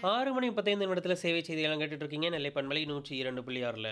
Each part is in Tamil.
ஆறு மணி முப்பத்தைந்து நிமிடத்தில் சேவை செய்தியெல்லாம் கேட்டுட்டு இருக்கீங்க நெல்லை பண்பலை நூற்றி இரண்டு புள்ளி ஆறில்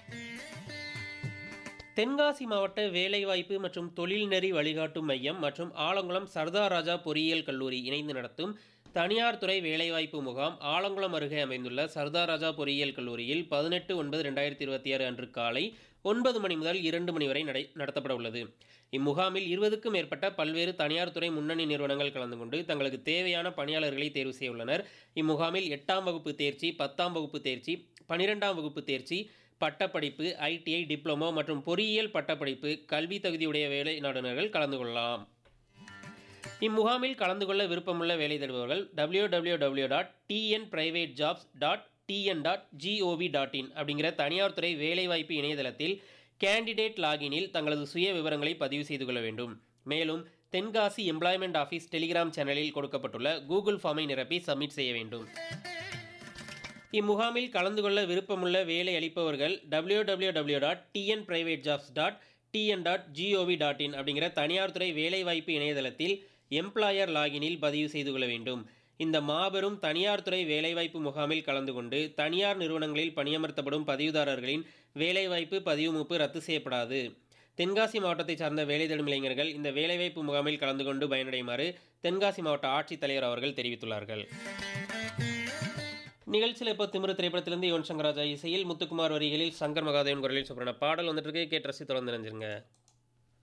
தென்காசி மாவட்ட வேலைவாய்ப்பு மற்றும் தொழில்நெறி வழிகாட்டும் மையம் மற்றும் ஆலங்குளம் சர்தார் ராஜா பொறியியல் கல்லூரி இணைந்து நடத்தும் தனியார் துறை வேலைவாய்ப்பு முகாம் ஆலங்குளம் அருகே அமைந்துள்ள சர்தார் ராஜா பொறியியல் கல்லூரியில் பதினெட்டு ஒன்பது ரெண்டாயிரத்தி இருபத்தி ஆறு அன்று காலை ஒன்பது மணி முதல் இரண்டு மணி வரை நடை நடத்தப்பட உள்ளது இம்முகாமில் இருபதுக்கும் மேற்பட்ட பல்வேறு தனியார் துறை முன்னணி நிறுவனங்கள் கலந்து கொண்டு தங்களுக்கு தேவையான பணியாளர்களை தேர்வு செய்ய உள்ளனர் இம்முகாமில் எட்டாம் வகுப்பு தேர்ச்சி பத்தாம் வகுப்பு தேர்ச்சி பனிரெண்டாம் வகுப்பு தேர்ச்சி பட்டப்படிப்பு ஐடிஐ டிப்ளமோ மற்றும் பொறியியல் பட்டப்படிப்பு கல்வி தகுதியுடைய வேலை நாடுனர்கள் கலந்து கொள்ளலாம் இம்முகாமில் கலந்து கொள்ள விருப்பமுள்ள வேலை தேடுபவர்கள் W W W dot TN private jobs dot TN dot GOV dot in அப்படிங்கிற தனியார் துறை வேலைவாய்ப்பு இணையதளத்தில் கேண்டிடேட் லாகினில் தங்களது சுய விவரங்களை பதிவு செய்து கொள்ள வேண்டும் மேலும் தென்காசி எம்ப்ளாய்மெண்ட் ஆஃபீஸ் டெலிகிராம் சேனலில் கொடுக்கப்பட்டுள்ள கூகுள் ஃபார்மை நிரப்பி சப்மிட் செய்ய வேண்டும் இம்முகாமில் கலந்து கொள்ள விருப்பமுள்ள வேலை அளிப்பவர்கள் W W W dot TN private jobs dot TN dot GOV dot in அப்படிங்கிற தனியார் துறை வேலைவாய்ப்பு இணையதளத்தில் எம்ப்ளாயர் லாகினில் பதிவு செய்து கொள்ள வேண்டும் இந்த மாபெரும் தனியார் துறை வேலைவாய்ப்பு முகாமில் கலந்து கொண்டு தனியார் நிறுவனங்களில் பணியமர்த்தப்படும் பதிவுதாரர்களின் வேலைவாய்ப்பு பதிவு மூப்பு ரத்து செய்யப்படாது தென்காசி மாவட்டத்தை சார்ந்த வேலை தேடும் இளைஞர்கள் இந்த வேலைவாய்ப்பு முகாமில் கலந்து கொண்டு பயனடையுமாறு தென்காசி மாவட்ட ஆட்சித்தலைவர் அவர்கள் தெரிவித்துள்ளார்கள் நிகழ்ச்சியில் இப்போ திமிரு திரைப்படத்திலிருந்து யுவன் சங்கர் ராஜா இசையில் முத்துக்குமார் வரிகளில் சங்கர் மகாதேவன் குரலில் சொல்கிற பாடல் வந்துட்டு இருக்கு கேட்டு ரசி தொடர்ந்து நினைஞ்சிருங்க